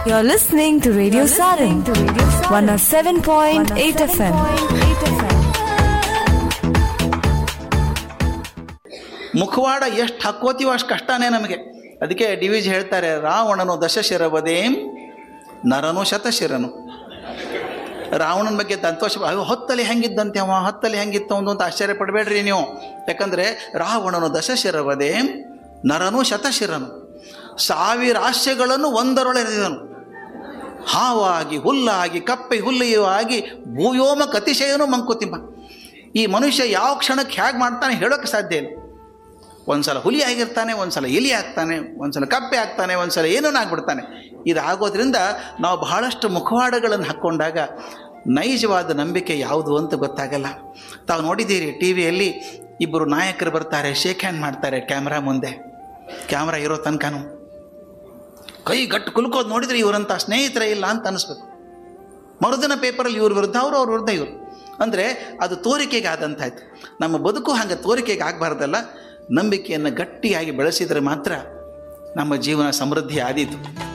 You're listening to Radio Sarin, 107.8 FM. ಮುಖವಾಡ ಎಷ್ಟು ಹಾಕೋತೀವೋ ಅಷ್ಟು ಕಷ್ಟನೇ ನಮಗೆ ಅದಕ್ಕೆ ಡಿ ವಿ ಜಿ ಹೇಳ್ತಾರೆ ರಾವಣನು ದಶಶಿರವದೇಂ ನರನು ಶತಶಿರನು ರಾವಣನ ಬಗ್ಗೆ ಸಂತೋಷ ಅಯ್ಯೋ ಹೊತ್ತಲ್ಲಿ ಹೆಂಗಿದ್ದಂತೆ ಅವ ಹತ್ತಲ್ಲಿ ಹೆಂಗಿತ್ತು ಒಂದು ಅಂತ ಆಶ್ಚರ್ಯ ಪಡಬೇಡ್ರಿ ನೀವು ಯಾಕಂದರೆ ರಾವಣನು ದಶಶಿರವದೇಂ ನರನು ಶತಶಿರನು ಸಾವಿರ ಆಸ್ಯಗಳನ್ನು ಒಂದರೊಳೆದನು ಹಾವಾಗಿ ಹುಲ್ಲಾಗಿ ಕಪ್ಪೆ ಹುಲ್ಲಿಯೂ ಆಗಿ ಭೂಯೋಮ ಕತಿಶಯನು ಮಂಕುತಿಮ್ಮ ಈ ಮನುಷ್ಯ ಯಾವ ಕ್ಷಣಕ್ಕೆ ಹೇಗೆ ಮಾಡ್ತಾನೆ ಹೇಳೋಕ್ಕೆ ಸಾಧ್ಯ ಇಲ್ಲ ಒಂದ್ಸಲ ಹುಲಿ ಆಗಿರ್ತಾನೆ ಒಂದ್ಸಲ ಇಲಿ ಆಗ್ತಾನೆ ಒಂದ್ಸಲ ಕಪ್ಪೆ ಆಗ್ತಾನೆ ಒಂದ್ಸಲ ಏನೋ ಆಗ್ಬಿಡ್ತಾನೆ ಇದಾಗೋದ್ರಿಂದ ನಾವು ಬಹಳಷ್ಟು ಮುಖವಾಡಗಳನ್ನು ಹಾಕ್ಕೊಂಡಾಗ ನೈಜವಾದ ನಂಬಿಕೆ ಯಾವುದು ಅಂತ ಗೊತ್ತಾಗಲ್ಲ ತಾವು ನೋಡಿದ್ದೀರಿ ಟಿ ವಿಯಲ್ಲಿ ಇಬ್ಬರು ನಾಯಕರು ಬರ್ತಾರೆ ಶೇಕ್ ಹ್ಯಾಂಡ್ ಮಾಡ್ತಾರೆ ಕ್ಯಾಮ್ರಾ ಮುಂದೆ ಕ್ಯಾಮ್ರಾ ಇರೋ ತನಕನೂ ಕೈ ಗಟ್ಟು ಕುಲ್ಕೋದು ನೋಡಿದರೆ ಇವರಂಥ ಸ್ನೇಹಿತರೇ ಇಲ್ಲ ಅಂತ ಅನಿಸ್ಬೇಕು ಮರುದಿನ ಪೇಪರಲ್ಲಿ ಇವ್ರ ವಿರುದ್ಧ ಅವರು ಅವ್ರ ವಿರುದ್ಧ ಇವರು ಅಂದರೆ ಅದು ತೋರಿಕೆಗೆ ಆದಂತಾಯ್ತು ನಮ್ಮ ಬದುಕು ಹಾಗೆ ತೋರಿಕೆಗೆ ಆಗಬಾರ್ದಲ್ಲ ನಂಬಿಕೆಯನ್ನು ಗಟ್ಟಿಯಾಗಿ ಬೆಳೆಸಿದರೆ ಮಾತ್ರ ನಮ್ಮ ಜೀವನ ಸಮೃದ್ಧಿ ಆದೀತು